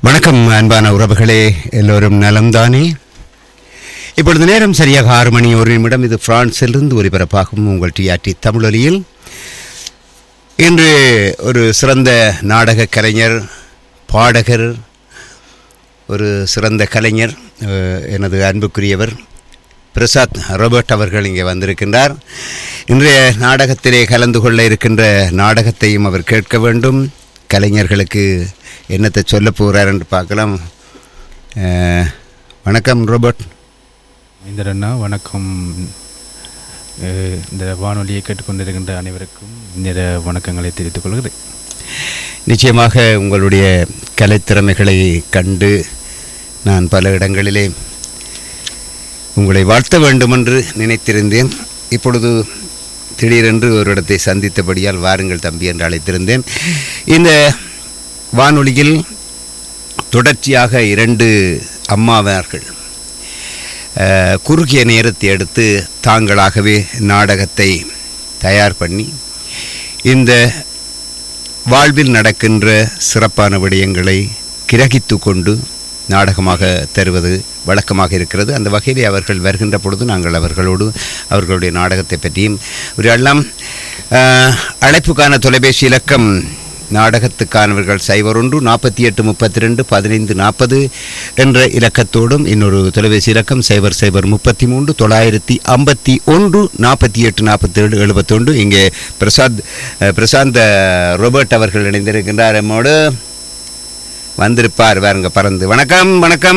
வணக்கம் அன்பான உறவுகளே எல்லோரும் நலம்தானே இப்பொழுது நேரம் சரியாக ஆறு மணி ஒரு நிமிடம் இது பிரான்சிலிருந்து ஒலிபரப்பாகும் உங்கள் டிஆர்டி தமிழொலியில் இன்று ஒரு சிறந்த நாடக கலைஞர் பாடகர் ஒரு சிறந்த கலைஞர் அஹ், எனது அன்புக்குரியவர் பிரசாத் ரோபர்ட் அவர்கள் இங்கே வந்திருக்கின்றார் இன்றைய நாடகத்திலே கலந்து கொள்ள இருக்கின்ற நாடகத்தையும் அவர் கேட்க வேண்டும் கலைஞர்களுக்கு என்னத்தை சொல்ல போகிறார் என்று பார்க்கலாம் அஹ், வணக்கம் ரோபர்ட் இந்திரண்ணா வணக்கம் அஹ், இந்த வானொலியை கேட்டுக்கொண்டிருக்கின்ற அனைவருக்கும் இந்த வணக்கங்களை தெரிவித்துக் கொள்கிறேன் நிச்சயமாக உங்களுடைய கலைத்திறமைகளை கண்டு நான் பல இடங்களிலே உங்களை வாழ்த்த வேண்டும் என்று நினைத்திருந்தேன் இப்பொழுது திடீரென்று ஒரு இடத்தை சந்தித்தபடியால் வாருங்கள் தம்பி என்று அழைத்திருந்தேன் இந்த வானொலியில் தொடர்ச்சியாக இரண்டு அம்மாவார்கள் அஹ், குறுகிய நேரத்தை எடுத்து தாங்களாகவே நாடகத்தை தயார் பண்ணி இந்த வாழ்வில் நடக்கின்ற சிறப்பான விடயங்களை கிரகித்து கொண்டு நாடகமாக தருவது வழக்கமாக இருக்கிறது அந்த வகையிலே அவர்கள் வருகின்ற பொழுது நாங்கள் அவர்களோடு அவர்களுடைய நாடகத்தை பற்றியும் ஒரு எல்லாம் அழைப்புக்கான தொலைபேசி இலக்கம் நாடகத்துக்கானவர்கள் சைபர் ஒன்று நாற்பத்தி எட்டு முப்பத்தி ரெண்டு பதினைந்து நாற்பது என்ற இலக்கத்தோடும் இன்னொரு தொலைபேசி இலக்கம் சைபர் சைபர் முப்பத்தி மூன்று தொள்ளாயிரத்தி ஐம்பத்தி ஒன்று நாற்பத்தி எட்டு நாற்பத்தேழு எழுபத்தொன்று இங்கே பிரசாத் அஹ், பிரசாந்த் அஹ், ரோபர்ட் அவர்கள் இணைந்திருக்கின்றார் நம்மோடு வந்திருப்பார் வேறுங்க பறந்து வணக்கம் வணக்கம்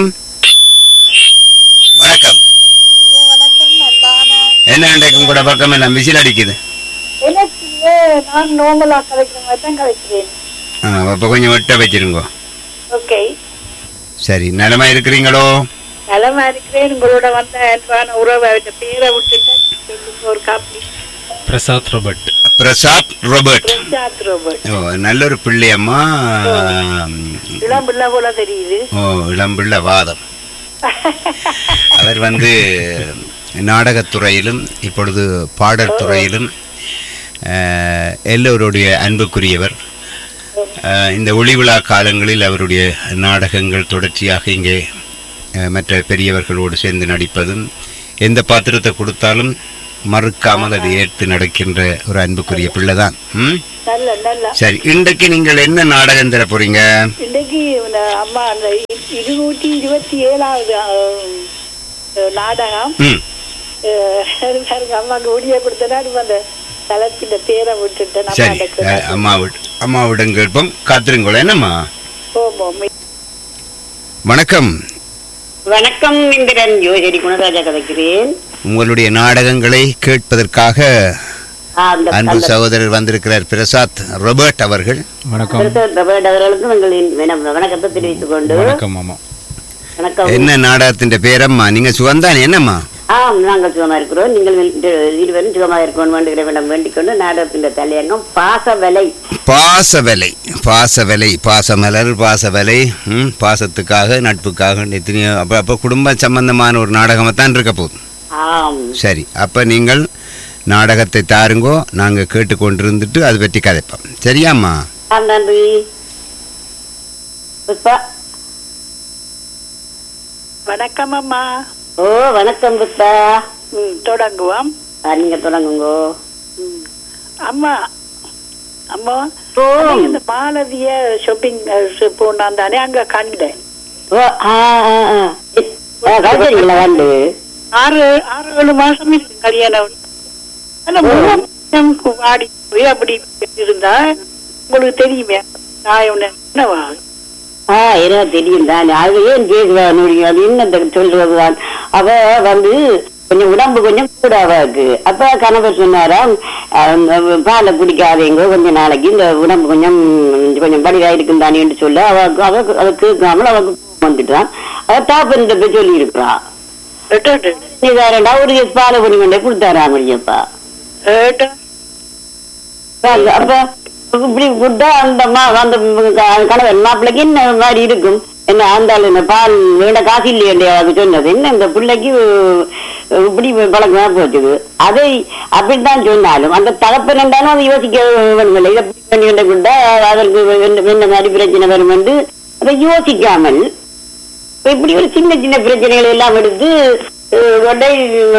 வணக்கம் வணக்கம் அன்பான என்ன இன்றைக்கும் கூட பக்கம் எல்லாம் விசில் அடிக்குது எனக்கு நான் நார்மலா கலைக்கிற மாதிரி தான் கலைக்கிறேன் அப்போ கொஞ்சம் விட்ட வச்சிருங்கோ ஓகே சரி நலமா இருக்கிறீங்களோ நலமா இருக்கிறேன் உங்களோட வந்த அன்பான உறவை அவற்றை பேரை விட்டுட்டு சொல்லுங்க ஒரு காப்பி Prasad Robert Prasad Robert Prasad Robert ஓ நல்ல ஒரு பிள்ளையம்மா இளம் பிள்ளை போல தெரியுது ஓ இளம்பிள்ள வாதம் அவர் வந்து நாடகத்துறையிலும் இப்பொழுது பாடல் துறையிலும் அஹ், எல்லோருடைய அன்புக்குரியவர் அஹ், இந்த ஒளி விழா காலங்களில் அவருடைய நாடகங்கள் தொடர்ச்சியாக இங்கே அஹ், மற்ற பெரியவர்களோடு சேர்ந்து நடிப்பதும் எந்த பாத்திரத்தை கொடுத்தாலும் மறுக்காமல் அதை ஏற்று நடக்கின்ற ஒரு அன்புக்குரிய பிள்ளைதான் ம் நல்ல நல்ல சரி இன்றைக்கு நீங்கள் என்ன நாடகம் தர போறீங்க இன்னைக்கு இந்த அம்மா அந்த இ- இருநூற்றி இருபத்தி ஏழாவது அஹ், நாடகம் ம் அஹ், பாருங்க அம்மாக்கு ஒடிய கொடுத்தனா அந்த தளத்தின் பேரை விட்டுட்டு நம்ம சரி அந்த அஹ், அம்மாவிட அம்மாவிடம் கேட்போம் காத்திருங்களேன் என்னம்மா போவோம் வணக்கம் வணக்கம் இந்திரன் யோசரி குணராஜா கதைக்கிறேன் உங்களுடைய நாடகங்களை கேட்பதற்காக ஆ, அந்த அன்பு அந்த சகோதரர் வந்திருக்கிறார் பிரசாத் ரொபர்ட் அவர்கள் வணக்கம் பிரசாத் பிரபேட் அவர்களுக்கும் எங்களின் வண- வணக்கத்தை தெரிவித்துக் கொண்டு வணக்கம் மாமா வணக்கம் என்ன நாடகத்தின் பேரம்மா நீங்க சுகந்தான் என்னம்மா ஆம் நாங்கள் சுகமா இருக்கிறோம் நீங்கள் வில்- இருவரும் சுகமாக இருக்கணும் வேண்டுகிற வேண்டாம் வேண்டிக் கொண்டு நாடகத்தின் தலையங்கம் பாசவலை பாசவலை பாசவலை பாசமலர் பாசவலை ம், பாசத்துக்காக நட்புக்காக எத்தனையோ அப்போ அப்போ குடும்ப சம்பந்தமான ஒரு நாடகமாக தான் இருக்க போகுது ஆம் சரி அப்போ நீங்கள் நாடகத்தை தாருங்கோ நாங்கள் கேட்டுக்கொண்டிருந்துட்டு அதை பற்றி கதைப்போம் சரியாம்மா ஆம் நன்றி புஷ்பா வணக்கம் அம்மா ஓ வணக்கம் புஷ்பா ம், தொடங்குவோம் ஆ, நீங்க தொடங்குங்கோ ம். அம்மா அம்மா ஓ இந்த மாலதிய ஷாப்பிங் போனான் தானே அங்க கண்டேன் ஓ ஆ ஆ ஆ ஆ, கழிச்சீங்களா வந்து ஆறு ஆறு ஏழு மாசம் இருக்கு கல்யாணம் ஆனா மூணு மாசம் வாடி போய் அப்படி இருந்தா உங்களுக்கு தெரியுமே நான் உன்னை என்னவா ஆ எனக்கு தெரியும் தான் அது ஏன் கேக்குதா முடியும் அது என்ன சொல்றதுதான் அவ வந்து கொஞ்சம் உடம்பு கொஞ்சம் கூட அவருக்கு அப்ப கணவர் சொன்னாராம் அஹ், பாலை குடிக்காதீங்க கொஞ்ச நாளைக்கு இந்த உடம்பு கொஞ்சம் கொஞ்சம் படிவா இருக்கும் தானேன்னு சொல்ல அவக்கு அவ அதை கேட்காமல் அவக்கு கோபம் வந்துட்டான் அவ தாப்பன் போய் சொல்லி இருக்கிறா ஏட்டா, ஏட்டா, நீ வேறண்டா ஒரு பாலை குடி கொண்டே கொடுத்தாரா முடியப்பா ஏட்டா. அப்ப அப்ப இப்படி விட்டா அந்த மா அந்த க- கணவன் மாப்பிள்ளைக்கு என்ன மாதிரி இருக்கும் என்ன அந்த ஆளு இந்த பால் வேண்ட காசு இல்லையே அது சொன்னது என்ன இந்த பிள்ளைக்கு அஹ், இப்படி பழக்கமா போச்சுது அதை அப்படித்தான் சொன்னாலும் அந்த தகப்பன் என்றாலும் அதை யோசிக்க வேணுமில்லை இதை வேண்டிய விட்டா அதற்கு என்ன- என்ன மாதிரி பிரச்சனை வரும் என்று அதை யோசிக்காமல் இப்ப இப்படி ஒரு சின்ன சின்ன பிரச்சனைகள் எல்லாம் எடுத்து அஹ், உடனே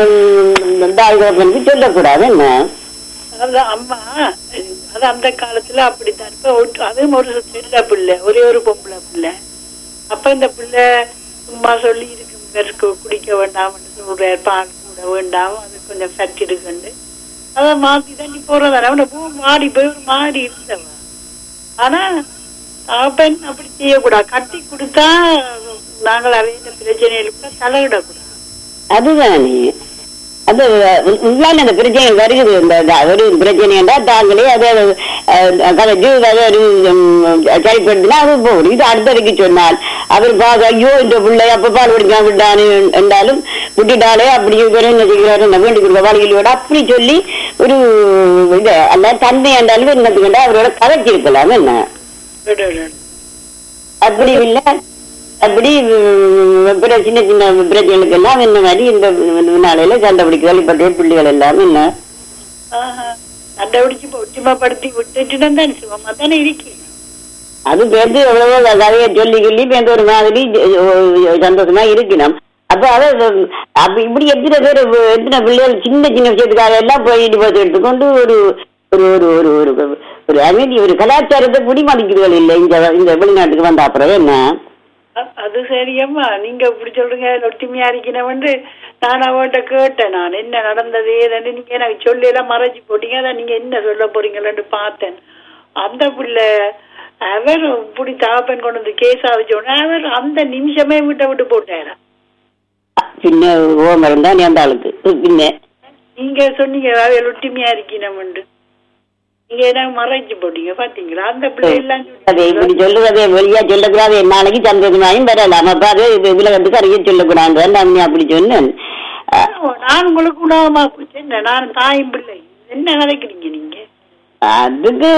உம், தாய் தகப்பனுக்கு சொல்லக்கூடாது என்ன அது அம்மா அது அந்த காலத்துல அப்படித்தான் இப்ப ஒட்டு- அதுவும் ஒரு செல்ல பிள்ளை ஒரே ஒரு பொம்பளை பிள்ளை அப்ப இந்த பிள்ளை சும்மா சொல்லி இருக்கும் பெருக்கு குடிக்க வேண்டாம்னு சொல்ற பால் கூட வேண்டாம் அது கொஞ்சம் ஃபேட் இருக்குண்டு அதை மாத்தி தண்ணி போறதான அவனை பூ மாடி போய் ஒரு மாடி இருந்தவன் ஆனா அப்பன் அப்படி செய்யக்கூடாது கட்டி கொடுத்தா நாங்கள் அவையிட்ட பிரச்சனைகளுக்கு தலையிடக்கூடாது அதுதானே அது உ- உண்மையில அந்த பிரச்சனைகள் வருகிறது இந்த இந்த ஒரு பிரச்சனை என்றால் தாங்களே அதை அஹ், கதைச்சு அதை ஒரு, உம், சரிப்படுத்தினா அது போகும் இது அடுத்ததுக்கு சொன்னால் அவர் பார்க்க ஐயோ இந்த பிள்ளை அப்ப பால் குடிக்காம விட்டானு என்றாலும் விட்டுட்டாலே அப்படி இவரு என்ன செய்கிறாரு என்ன வேண்டி கொடுக்க வாழ்க்கையோட அப்படி சொல்லி ஒரு இது அல்ல தன்மை என்றாலும் என்னத்துக்கு என்றால் அவரோட கதைச்சிருக்கலாம் என்ன விடு, விடு. அப்படி இல்ல அப்படி உம், பிற சின்ன சின்ன பிரச்சனைகளுக்கு எல்லாம் இந்த மாதிரி இந்த நாளையில சண்டை பிடிக்க வழிபட்ட பிள்ளைகள் எல்லாம் என்ன ஆஹா. சண்டை பிடிச்சு ஒற்றுமைப்படுத்தி விட்டுட்டு தான் சுகமா தானே இருக்கீங்க அது பேருந்து எவ்வளவோ கதையை சொல்லி சொல்லி பேருந்து ஒரு மாதிரி அஹ், சந்தோஷமா இருக்கணும் அப்ப அதை அப்ப இப்படி எத்தனை பேர் எத்தனை பிள்ளைகள் சின்ன சின்ன விஷயத்துக்காக எல்லாம் போயிட்டு போய் எடுத்துக்கொண்டு ஒரு ஒரு ஒரு ஒரு ஒரு ஒரு அமைதி ஒரு கலாச்சாரத்தை குடிமதிக்கிறீர்கள் இல்லை இந்த இந்த வெளிநாட்டுக்கு வந்த அப்புறம் என்ன அ- அது சரியம்மா நீங்க இப்படி சொல்றீங்க ஒற்றுமையா இருக்கணும்னு நான் அவன்கிட்ட கேட்டேன் நான் என்ன நடந்தது ஏதுன்னு நீங்க எனக்கு சொல்லி எல்லாம் மறைச்சு போட்டீங்க அதான் நீங்க என்ன சொல்ல போறீங்களன்னு பார்த்தேன் அந்த பிள்ளை அவர் இப்படி தாப்பன் கொண்டு வந்து கேஸ் ஆகிச்சோடனே அவர் அந்த நிமிஷமே விட்ட விட்டு போட்டாரு பின்ன ஓமரம் தான் அந்த ஆளுக்கு பின்ன நீங்க சொன்னீங்க அவர் ஒற்றுமையா இருக்கணும்னு நீங்க எனக்கு மறைச்சு போட்டீங்க பாத்தீங்களா அந்த பிள்ளை எல்லாம் அதை சொல்லி- இப்படி சொல்லுறதே வெளியா சொல்லக்கூடாது நாளைக்கு சந்தோஷமாயும் வரலாம் அப்ப அது இதுல வந்து கரைய சொல்லக்கூடாது நான் அப்படி சொன்னேன் அஹ், நான் உங்களுக்கு உணவமா போச்சு என்ன நான் தாயும் பிள்ளை என்ன நினைக்கிறீங்க நீங்க அதுக்கு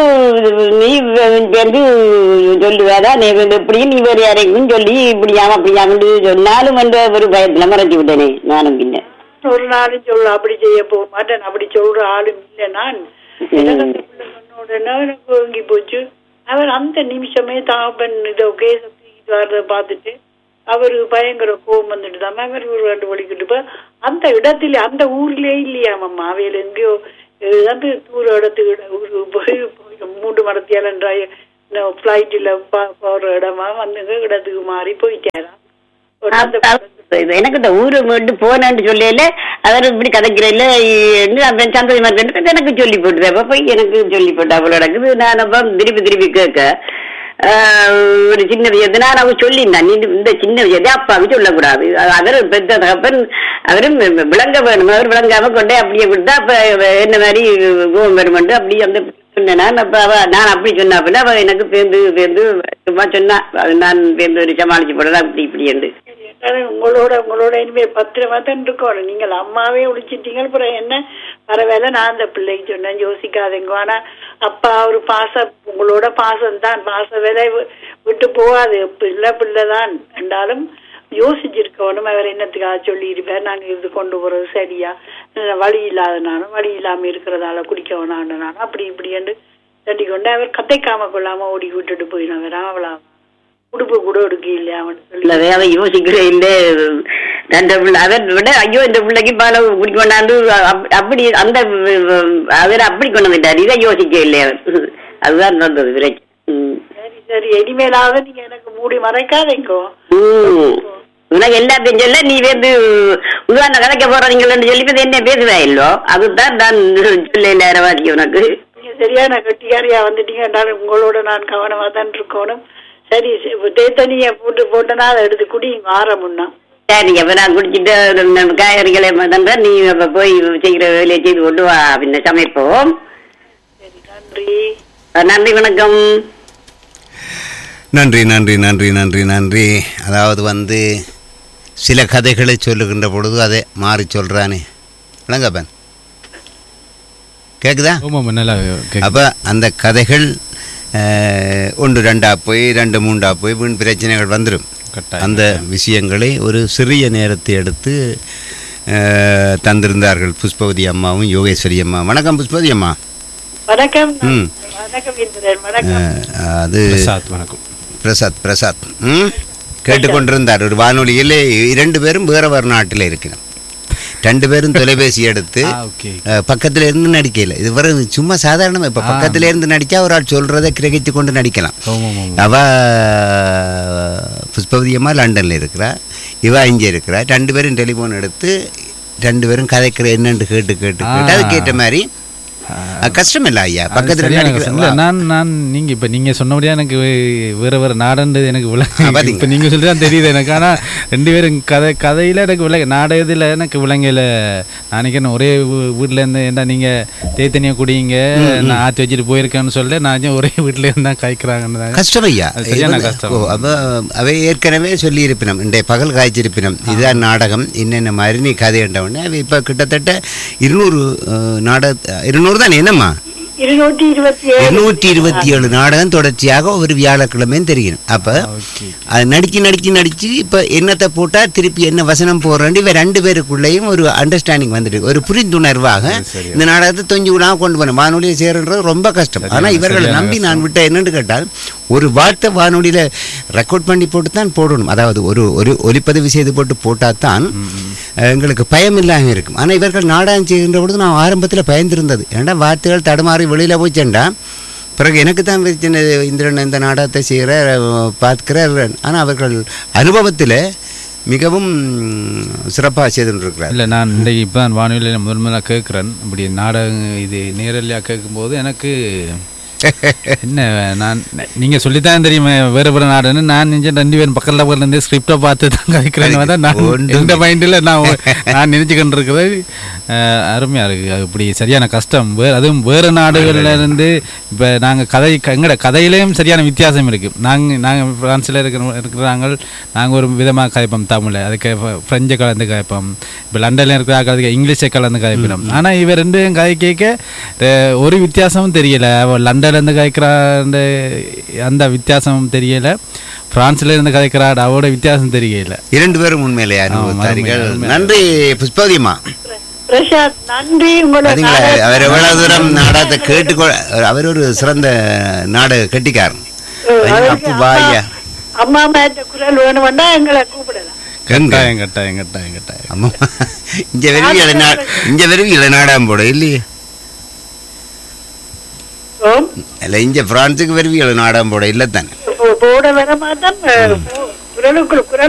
நீ வந்து சொல்லுவாரா நீ வந்து இப்படி நீ வேறு யாரைக்கும் சொல்லி இப்படியாம அப்படியாம சொன்னாலும் என்ற ஒரு பயத்துல மறைச்சு விட்டேனே நானும் பின்ன ஒரு நாளும் சொல்ல அப்படி செய்ய போக மாட்டேன் அப்படி சொல்ற ஆளும் இல்லை நான் எனக்கு அந்த பிள்ளை சொன்ன உடனே எனக்கு ஓங்கி போச்சு அவர் அந்த நிமிஷமே தாப்பன் இதோ கேஸ் தூக்கிட்டு வர்றத பார்த்துட்டு அவருக்கு பயங்கர கோபம் வந்துட்டு தான் அவர் ஒரு ரெண்டு வலிக்கிட்டு போய் அந்த இடத்துல அந்த ஊர்லயே இல்லையாமம்மா அவையில எங்கேயோ அஹ் வந்து தூர இடத்துக்கு இட- ஊருக்கு போய் போய் மூன்று மரத்தியாலன்றாய ஃப்ளைட்டில் போற இடமா வந்துங்க இடத்துக்கு மாறி போயிட்டாராம் ஒரு அந்த இது எனக்கு இந்த ஊரு மீண்டு போனேன்னு சொல்லல அவர் இப்படி கதைக்கிறேன் அப்ப சந்தோஷமா இருக்கு எனக்கு சொல்லி போட்டுது அப்ப போய் எனக்கு சொல்லி போட்டா போல நடக்குது நான் அப்ப திருப்பி திருப்பி கேட்க ஆஹ், ஒரு சின்ன விஷயத்தை நான் அவங்க சொல்லியிருந்தேன் நீ இந்த சின்ன விஷயத்தை அப்பாவுக்கு சொல்லக்கூடாது அது அவர் பெத்த தகப்பன் அவரும் விளங்க வேணும் அவர் விளங்காம கொண்டே அப்படியே கொடுத்தா அப்ப என்ன மாதிரி கோவம் வருமெண்டு அப்படி அந்த சொன்னேன் நான் அப்ப அவ நான் அப்படி சொன்னா பின்ன அவ எனக்கு பேருந்து பேருந்து சும்மா சொன்னா அது நான் பேருந்து ஒரு சமாளிச்சு போடுறதா அப்படி இப்படி என்று அதாவது உங்களோட உங்களோட இனிமே பத்திரமா தான் இருக்கணும் நீங்கள் அம்மாவே ஒழிச்சிட்டீங்க அப்புறம் என்ன பரவாயில்ல நான் அந்த பிள்ளைக்கு சொன்னேன் யோசிக்காதீங்க ஆனா அப்பா ஒரு பாசம் உங்களோட பாசம் தான் பாச வேலை வி- விட்டு போகாது பிள்ளை பிள்ளை தான் என்றாலும் யோசிச்சிருக்கணும் அவர் என்னத்துக்காக சொல்லி இருப்பார் நாங்க இது கொண்டு போறது சரியா இல்ல வழி இல்லாதனாலும் வழி இல்லாம இருக்கிறதால குடிக்க வேணாம் அப்படி இப்படி என்று தட்டி கொண்டு அவர் கத்தைக்காம கொள்ளாம ஓடி விட்டுட்டு போயிடும் அவளா உடுப்பு கூட எடுக்க இல்லையா அவன் சொல்லி இல்ல வேற யோசிக்கிறேன் இல்ல அந்த பிள்ளை அதை விட ஐயோ இந்த பிள்ளைக்கு பால குடிக்க கொண்டாந்து அப்- அப்படி அந்த அவர் அப்படி கொண்டு வந்துட்டார் இதை யோசிக்க இல்லையா அதுதான் நடந்தது விரைக்கு ம். சரி சரி இனிமேலாவது நீங்க எனக்கு மூடி மறைக்காதீங்கோ ம். உனக்கு எல்லாத்தையும் சொல்ல நீ வந்து உதாரண கதைக்க போறீங்களன்னு சொல்லி இப்ப என்ன பேசுவா இல்லோ அதுதான் நான் சொல்ல இல்ல உனக்கு நீங்க சரியான கட்டிக்காரியா வந்துட்டீங்க என்றாலும் உங்களோட நான் கவனமா தான் இருக்கணும் சரி சரி, தேத்தனிய போட்டு போட்டனா அதை எடுத்து குடிங்க ஆரம்புன்னா சரி அப்ப நான் குடிச்சிட்டு நம்ம காய்கறிகளை தந்தேன் நீ அப்ப போய் செய்கிற வேலையை செய்து கொண்டு வா பின்ன சமைப்போம் சரி நன்றி நன்றி வணக்கம் நன்றி நன்றி நன்றி நன்றி நன்றி அதாவது வந்து சில கதைகளை சொல்லுகின்ற பொழுது அதை மாறி சொல்கிறானே விளங்கப்பன் கேட்குதா ஆமாம் நல்லா கேக்குது. அப்போ அந்த கதைகள் அஹ், ஒன்று ரெண்டா போய் ரெண்டு மூண்டா போய் வீண் பிரச்சனைகள் வந்துடும் கட்டாயம். அந்த விஷயங்களை ஒரு சிறிய நேரத்தை எடுத்து அஹ், தந்திருந்தார்கள் புஷ்பவதி அம்மாவும் யோகேஸ்வரி அம்மா வணக்கம் புஷ்பவதி அம்மா வணக்கம் ம். வணக்கம் இந்திரன் வணக்கம் அஹ், அது பிரசாத் வணக்கம் பிரசாத் பிரசாத் ம் கேட்டுக்கொண்டிருந்தார் ஒரு வானொலியில் இரண்டு பேரும் வேற வேறு நாட்டில் இருக்கிறோம் ரெண்டு பேரும் தொலைபேசி எடுத்து ஆ ஓகே அஹ், பக்கத்துல இருந்து நடிக்கல இது வர சும்மா சாதாரணமா இப்ப ஆ. பக்கத்துல இருந்து நடிச்சா ஒரு ஆள் சொல்றதை கிரகித்து கொண்டு நடிக்கலாம் ஆமாம் ஆமாம் அவ புஷ்பவதி அம்மா லண்டன்ல இருக்கிறா இவ இங்கே இருக்கிறா ரெண்டு பேரும் டெலிஃபோன் எடுத்து ரெண்டு பேரும் கதைக்கிற என்னன்னு கேட்டு கேட்டு கேட்டு ஆ. அதுக்கேற்ற மாதிரி அஹ், கஷ்டம் இல்லை ஐயா அது பக்கத்துல சரியான நடிக்கிற- கஷ்டம். இல்ல, நான் நான் நீங்க இப்ப நீங்க சொன்னபடியா எனக்கு வே- வேற வேற நாடன்றது எனக்கு ஆ, விளங்க பாத்தீங்களா? இப்ப நீங்க சொல்லி தான் தெரியுது எனக்கு ஆனா ரெண்டு பேரும் கதை கதையில எனக்கு விளங்க நாடகத்துல எனக்கு விளங்கல நான் நினைக்கிறேன் ஒரே வீ- வீட்ல இருந்து ஏன்டா நீங்க தேத்தனியா குடிங்க நான் ஆத்தி வச்சுட்டு போயிருக்கேன்னு சொல்ல நான் ஏன் ஒரே வீட்ல இருந்தா காய்க்கிறாங்கன்னு கஷ்டம் ஐயா அது சரியான இவங்க- கஷ்டம். ஓ, அவ அவை ஏற்கனவே சொல்லி இருப்பினம் இன்றைய பகல் காய்ச்சிருப்பினம் இதுதான் நாடகம் என்னென்ன மாதிரி நீ கதை உடனே அவ இப்ப கிட்டத்தட்ட இருநூறு அஹ், நாடக இருநூறு தான் என்னம்மா இருநூற்றி இருபத்தி ஏழு இருநூற்றி இருபத்தி ஏழு நாடகம் தொடர்ச்சியாக ஒரு வியாழக்கிழமையும் தெரியும் அப்ப ஓகே அது நடிச்சு நடிச்சு நடிச்சு இப்ப என்னத்தை போட்டா திருப்பி என்ன வசனம் போடுறாண்டு இவ ரெண்டு பேருக்குள்ளேயும் ஒரு அண்டர்ஸ்டாண்டிங் வந்துட்டு ஒரு புரிந்துணர்வாக சரியா. இந்த நாடகத்தை தொஞ்சு விடாம கொண்டு போன வானொலியை சேர்றது ரொம்ப கஷ்டம் சரியான- ஆனா இவர்களை சரியான நம்பி கஷ்டம். நான் விட்ட என்னன்னு கேட்டால் ஒரு வார்த்தை வானொலியில ரெக்கார்ட் பண்ணி போட்டு தான் போடணும் அதாவது ஒரு ஒரு ஒலிப்பதிவு செய்து போட்டு போட்டால் தான் எங்களுக்கு பயம் இல்லாமல் இருக்கும் ஆனா இவர்கள் நாடகம் செய்கின்ற பொழுது நான் ஆரம்பத்தில் பயந்திருந்தது ஏன்னா வார்த்தைகள் தடுமாறி வெளியில போச்சேன்டா பிறகு எனக்கு தான் பிரச்சனை இந்திரன் இந்த நாடகத்தை செய்கிற பார்க்கிறார் ஆனால் அவர்கள் அனுபவத்தில் மிகவும் சிறப்பாக செய்துருக்கிறார் இல்லை நான் இன்றைக்கு இப்போ தான் வானொலியில் முதல் முதலாக கேட்குறேன் இப்படி நாடகம் இது நேரடியாக கேட்கும்போது எனக்கு என்ன நான் நீங்கள் சொல்லித்தான் தெரியுமே வேறு வேறு நாடுன்னு நான் நினைச்சேன் ரெண்டு பேரும் பக்கத்தில் பக்கத்துல இருந்து ஸ்கிரிப்டை பார்த்து தான் கதைக்கிறேன்னு தான் நான் ஒன்றும் இந்த மைண்டில் நான் நான் நினச்சிக்கிட்டு இருக்கிறது அருமையாக இருக்குது அது இப்படி சரியான கஷ்டம் வேறு அதுவும் வேறு நாடுகளில் இருந்து இப்போ நாங்கள் கதை எங்கட கதையிலையும் சரியான வித்தியாசம் இருக்குது நாங்கள் நாங்கள் ஃப்ரான்ஸில் இருக்கிற இருக்கிறாங்க நாங்கள் ஒரு விதமாக கதைப்போம் தமிழை அதுக்கு ஃப்ரெஞ்சை கலந்து கதைப்போம் இப்போ லண்டனில் இருக்கிற அதுக்கு இங்கிலீஷை கலந்து கதைப்பினோம் ஆனால் இவ ரெண்டு கதை கேட்க அஹ், ஒரு வித்தியாசமும் தெரியல அவ லண்டன்லேருந்து கதைக்கிறா அந்த வித்தியாசமும் தெரியல பிரான்ஸ்ல இருந்து கதைக்கிறாள் அவரோட வித்தியாசம் தெரியல இரண்டு பேரும் உண்மையிலே அனுபவத்தாரிகள் அருமை, அருமை. நன்றி புஷ்பவதியம்மா பிரசாத் நன்றி உங்களோட பார்த்தீங்களா நாடகத்தை அவர் எவ்வளவு தூரம் நாடகத்தை கேட்டுக்கொ அவர் ஒரு சிறந்த நாடக கெட்டிக்காரன் அவருக்கு அப்பு வாயா அம்மா மேட்ட குரல் வேணும்னா எங்களை கூப்பிடலாம் எங்க கட்டாயம் கட்டாயம் கட்டாயம் கட்டாயம் அம்மா இங்க வெறுவி இளநா இங்க வெறுவி இளநாடாம் போட இல்லையே ஓம் இல்ல இங்க பிரான்ஸுக்கு வெறுவி இளநாடாம் போட இல்லை தானே போ- போட வர மாட்டோம் குரலுக்குள் குரல்